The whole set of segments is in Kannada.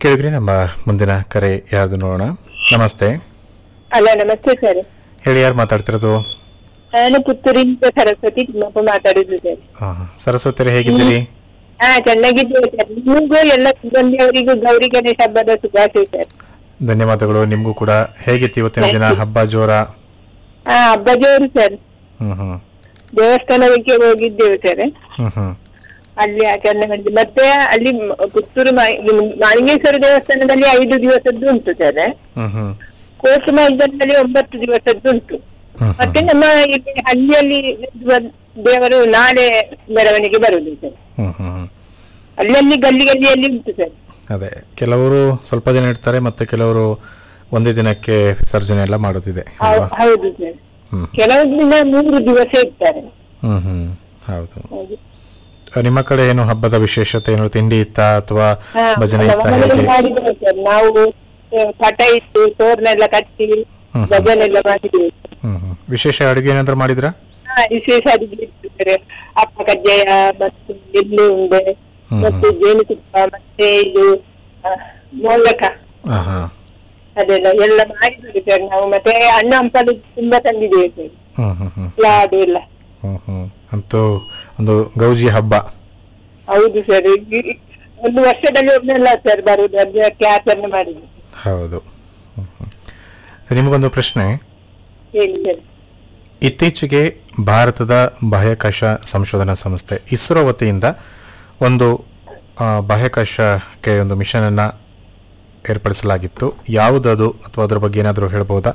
ಕೇಳಿದ್ರಿ ನಮ್ಮ ಮುಂದಿನ ಕರೆ ಯಾರ್ದು ನೋಡೋಣ ನಮಸ್ತೆ ಅಲ್ಲ ನಮಸ್ತೆ ಸರ್ ಹೇಳಿ ಯಾರು ಮಾತಾಡ್ತಿರೋದು ನಾನು ಪುತ್ತೂರಿಂದ ಸರಸ್ವತಿ ತಿಮ್ಮಪ್ಪ ಮಾತಾಡುದು ಸರ್ ಹಾ ಸರಸ್ವತಿ ಹೇಗಿದ್ದೀರಿ ಹಾ ಚೆನ್ನಾಗಿದ್ದೇವೆ ಸರ್ ನಿಮಗೂ ಎಲ್ಲ ಸಿಬ್ಬಂದಿಯವರಿಗೂ ಗೌರಿ ಗಣೇಶ ಹಬ್ಬದ ಶುಭಾಶಯ ಸರ್ ಧನ್ಯವಾದಗಳು ನಿಮಗೂ ಕೂಡ ಹೇಗಿತ್ತು ಇವತ್ತಿನ ದಿನ ಹಬ್ಬ ಜೋರ ಹಾ ಹಬ್ಬ ಜೋರು ಸರ್ ಹ್ಮ್ ಹ್ಮ್ ದೇವಸ್ಥಾನಕ್ಕೆ ಹೋಗಿದ್ದೇವೆ ಸರ್ ಹ್ಮ್ ಹ್ಮ್ ಅಲ್ಲಿ ಆಚರಣೆ ಮಾಡಿದ್ವಿ ಮತ್ತೆ ಅಲ್ಲಿ ಮ- ಪುತ್ತೂರು ಮಾ- ಇದು ಮಾಲಿಂಗೇಶ್ವರ ದೇವಸ್ಥಾನದಲ್ಲಿ ಐದು ದಿವಸದ್ದು ಉಂಟು ಸರ್ ಹ್ಮ್ ಹ್ಮ್ ಕೋಟು ಮೈದಾನದಲ್ಲಿ ಒಂಬತ್ತು ದಿವಸದ್ದು ಉಂಟು ಹ್ಮ್ ಮತ್ತೆ ನಮ್ಮ ಇಲ್ಲಿ ಹಳ್ಳಿಯಲ್ಲಿ ಇರುವ ದೇವರು ನಾಳೆ ಮೆರವಣಿಗೆ ಬರುದು ಸರ್ ಹ್ಮ್ ಹ್ಮ್ ಹ್ಮ್ ಅಲ್ಲಲ್ಲಿ ಗಲ್ಲಿ ಗಲ್ಲಿಯಲ್ಲಿ ಉಂಟು ಸರ್ ಅದೇ ಕೆಲವರು ಸ್ವಲ್ಪ ದಿನ ಇಡ್ತಾರೆ ಮತ್ತೆ ಕೆಲವರು ಒಂದೇ ದಿನಕ್ಕೆ ವಿಸರ್ಜನೆ ಎಲ್ಲ ಮಾಡೋದಿದೆ ಹೌ- ಅಲ್ವಾ ಹೌದು ಸರ್ ಹ್ಮ್ ಕೆಲವು ದಿನ ಮೂರು ದಿವಸ ಇರ್ತಾರೆ ಹ್ಮ್ ಹ್ಮ್ ಹೌದು ಹೌದು. ಆ, ನಿಮ್ಮ ಕಡೆ ಏನು ಹಬ್ಬದ ವಿಶೇಷತೆ ಏನು ತಿಂಡಿ ಇತ್ತಾ ಅಥವಾ ಹಾ, ಭಜನೆ ನಮ್ಮ ಇತ್ತಾ ಮನೆಯಲ್ಲಿ ಹೇಗೆ ಮಾಡಿದ್ದೇವೆ ಸರ್ ನಾವು ಆ, ಪಟ ಇಟ್ಟು ತೋರಣ ಎಲ್ಲ ಕಟ್ಟಿ ಹ್ಮ್. ಭಜನೆ ಎಲ್ಲ ಮಾಡಿದ್ದೇವೆ ಹ್ಮ್ ಹ್ಮ್ ವಿಶೇಷ ಅಡುಗೆ ಏನಾದ್ರು ಮಾಡಿದ್ರಾ ಹಾ, ವಿಶೇಷ ಅಡಿಗೆ ಇತ್ತು ಸರ್ ಅಪ್ಪ ಕಜ್ಜಾಯ ಮತ್ತೆ ಎಳ್ಳು ಉಂಡೆ ಹ್ಮ್. ಮತ್ತೆ ಜೇನುತುಪ್ಪ ಮತ್ತೆ ಇದು ಆ, ಮೋದಕ ಹಾ ಹಾ ಅದೆಲ್ಲ ಎಲ್ಲ ಮಾಡಿದ್ದೇವೆ ಸರ್ ನಾವು ಮತ್ತೆ ಹಣ್ಣು ಹಂಪಲು ತುಂಬಾ ತಂದಿದ್ದೇವೆ ಸರ್ ಹ್ಮ್ ಹ್ಮ್ ಹ್ಮ್ ಲಾಡು ಎಲ್ಲ ಹ್ಮ್ ಹ್ಮ್ ಅಂತೂ ಒಂದು ಗೌಜಿ ಹಬ್ಬ ಹೌದು ಸರ್ ಈ- ಒಂದು ವರ್ಷದಲ್ಲಿ ಒಮ್ಮೆಲ್ಲ ಸರ್ ಬರುದು ಅದಕ್ಕೆ ಆಚರಣೆ ಮಾಡಿದ್ವಿ ಹೌದು ಹ್ಮ್ ಹ್ಮ್. ನಿಮಗೊಂದು ಪ್ರಶ್ನೆ ಹೇಳಿ ಸರ್ ಇತ್ತೀಚೆಗೆ ಭಾರತದ ಬಾಹ್ಯಾಕಾಶ ಸಂಶೋಧನಾ ಸಂಸ್ಥೆ ಇಸ್ರೋ ವತಿಯಿಂದ ಒಂದು ಆ, ಬಾಹ್ಯಾಕಾಶಕ್ಕೆ ಒಂದು ಮಿಷನ್ ಅನ್ನ ಏರ್ಪಡಿಸಲಾಗಿತ್ತು ಯಾವುದದು ಅಥವಾ ಅದರ ಬಗ್ಗೆ ಏನಾದರೂ ಹೇಳ್ಬೋದಾ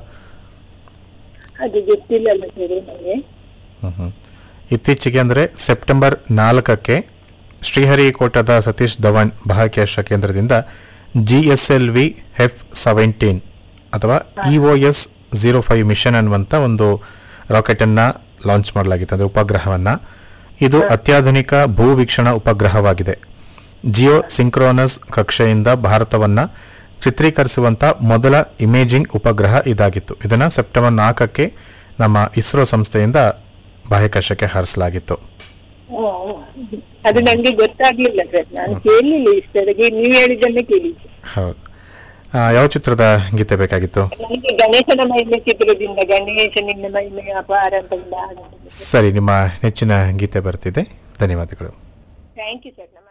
ಅದು ಗೊತ್ತಿಲ್ಲಲ್ಲ ಸರ್ ನನಗೆ ಹ್ಮ್ ಹ್ಮ್. ಇತ್ತೀಚೆಗೆ ಅಂದರೆ ಸೆಪ್ಟೆಂಬರ್ ನಾಲ್ಕಕ್ಕೆ ಶ್ರೀಹರಿಕೋಟದ ಸತೀಶ್ ಧವನ್ ಬಾಹ್ಯಾಕಾಶ ಕೇಂದ್ರದಿಂದ G S L V F seventeen ಅಥವಾ E O S zero five mission ಅನ್ನುವಂಥ ಒಂದು ರಾಕೆಟನ್ನು ಲಾಂಚ್ ಮಾಡಲಾಗಿತ್ತು ಅಂದರೆ ಉಪಗ್ರಹವನ್ನು ಇದು ಅತ್ಯಾಧುನಿಕ ಭೂವೀಕ್ಷಣಾ ಉಪಗ್ರಹವಾಗಿದೆ ಜಿಯೋ ಸಿಂಕ್ರೋನಸ್ ಕಕ್ಷೆಯಿಂದ ಭಾರತವನ್ನು ಚಿತ್ರೀಕರಿಸುವಂಥ ಮೊದಲ ಇಮೇಜಿಂಗ್ ಉಪಗ್ರಹ ಇದಾಗಿತ್ತು ಇದನ್ನು ಸೆಪ್ಟೆಂಬರ್ ನಾಲ್ಕಕ್ಕೆ ನಮ್ಮ ಇಸ್ರೋ ಸಂಸ್ಥೆಯಿಂದ ಬಾಹ್ಯಾಕಾಶಕ್ಕೆ ಹಾರಿಸಲಾಗಿತ್ತು ಓ, ಓ. ಅದು ನಂಗೆ ಗೊತ್ತಾಗ್ಲಿಲ್ಲ ಸರ್ ನಾನು ಕೇಳಲಿಲ್ಲ ಇಷ್ಟರಿಗೆ ನೀವು ಹೇಳಿದ್ದನ್ನೇ ಕೇಳಿ ಹೌದು ಆ, ಯಾವ ಚಿತ್ರದ ಗೀತೆ ಬೇಕಾಗಿತ್ತು ನನಗೆ ಗಣೇಶನ ಮಹಿಮೆ ಚಿತ್ರದಿಂದ ಗಣೇಶನಿಂದ ಮಹಿಮೆ ಅಪಾರ ಅಂತ ಒಂದು ಹಾಡು ಸರಿ ನಿಮ್ಮ ನೆಚ್ಚಿನ ಗೀತೆ ಬರ್ತಿದೆ ಧನ್ಯವಾದಗಳು ಥ್ಯಾಂಕ್ ಯು ಸರ್ ನಮಸ್ತೆ